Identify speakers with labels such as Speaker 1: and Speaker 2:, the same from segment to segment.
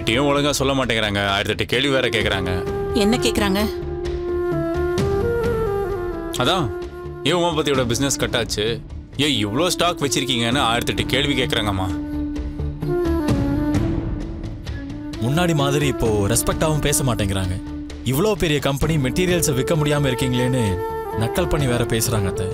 Speaker 1: என்கிட்டயும் ஒழுங்கா சொல்ல மாட்டேங்கிறாங்க ஆயிரத்தி எட்டு கேள்வி வேற கேட்குறாங்க
Speaker 2: என்ன கேக்குறாங்க
Speaker 1: அதான் ஏன் உமாபதியோட பிஸ்னஸ் கட் ஆச்சு ஏன் இவ்வளோ ஸ்டாக் வச்சிருக்கீங்கன்னு ஆயிரத்தி எட்டு கேள்வி கேட்குறாங்கம்மா
Speaker 3: முன்னாடி மாதிரி இப்போ ரெஸ்பெக்டாவும் பேச மாட்டேங்கிறாங்க இவ்வளோ பெரிய கம்பெனி மெட்டீரியல்ஸை விற்க முடியாம இருக்கீங்களேன்னு நக்கல் பண்ணி வேற பேசுறாங்க அத்தை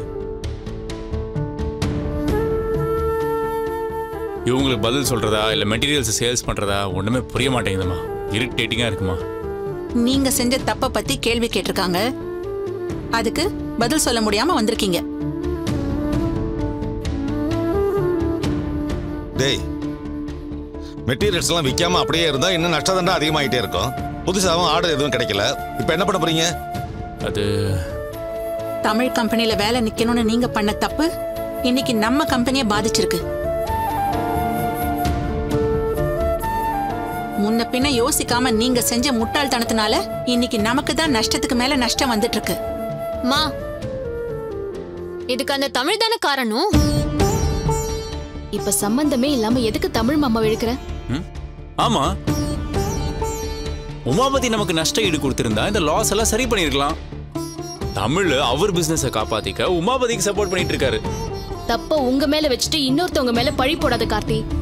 Speaker 1: இவங்களுக்கு பதில் சொல்றதா இல்லை மெட்டீரியல்ஸ் சேல்ஸ் பண்றதா ஒண்ணுமே புரிய மாட்டேங்குதும்மா இரிட்டேட்டிங்காக இருக்குமா
Speaker 2: நீங்க செஞ்ச தப்ப பத்தி கேள்வி கேட்டிருக்காங்க அதுக்கு பதில் சொல்ல முடியாம வந்திருக்கீங்க
Speaker 4: டேய் மெட்டீரியல்ஸ் எல்லாம் விற்காம அப்படியே இருந்தா இன்னும் நஷ்டதண்டா அதிகமாயிட்டே இருக்கும் புதுசாகவும் ஆர்டர் எதுவும் கிடைக்கல இப்போ என்ன பண்ண போறீங்க
Speaker 1: அது
Speaker 2: தமிழ் கம்பெனில வேலை நிக்கணும்னு நீங்க பண்ண தப்பு இன்னைக்கு நம்ம கம்பெனியை பாதிச்சிருக்கு முன்ன பின்ன யோசிக்காம நீங்க செஞ்ச முட்டாள்தனத்தினால இன்னைக்கு நமக்கு தான் நஷ்டத்துக்கு மேல நஷ்டம் வந்துட்டு இருக்கு
Speaker 5: மா இதுக்கு அந்த தமிழ் தானே காரணம்
Speaker 6: இப்ப சம்பந்தமே இல்லாம எதுக்கு தமிழ் மாமா இழுக்கிற
Speaker 1: ம்? ஆமா உமாபதி நமக்கு நஷ்ட ஈடு கொடுத்திருந்தா இந்த லாஸ் எல்லாம் சரி பண்ணிருக்கலாம் தமிழ் அவர் பிசினஸை காப்பாத்திக்க உமாபதிக்கு சப்போர்ட் பண்ணிட்டு இருக்காரு
Speaker 6: தப்ப உங்க மேல வச்சுட்டு இன்னொருத்தவங்க மேல பழி போடாத கார்த்தி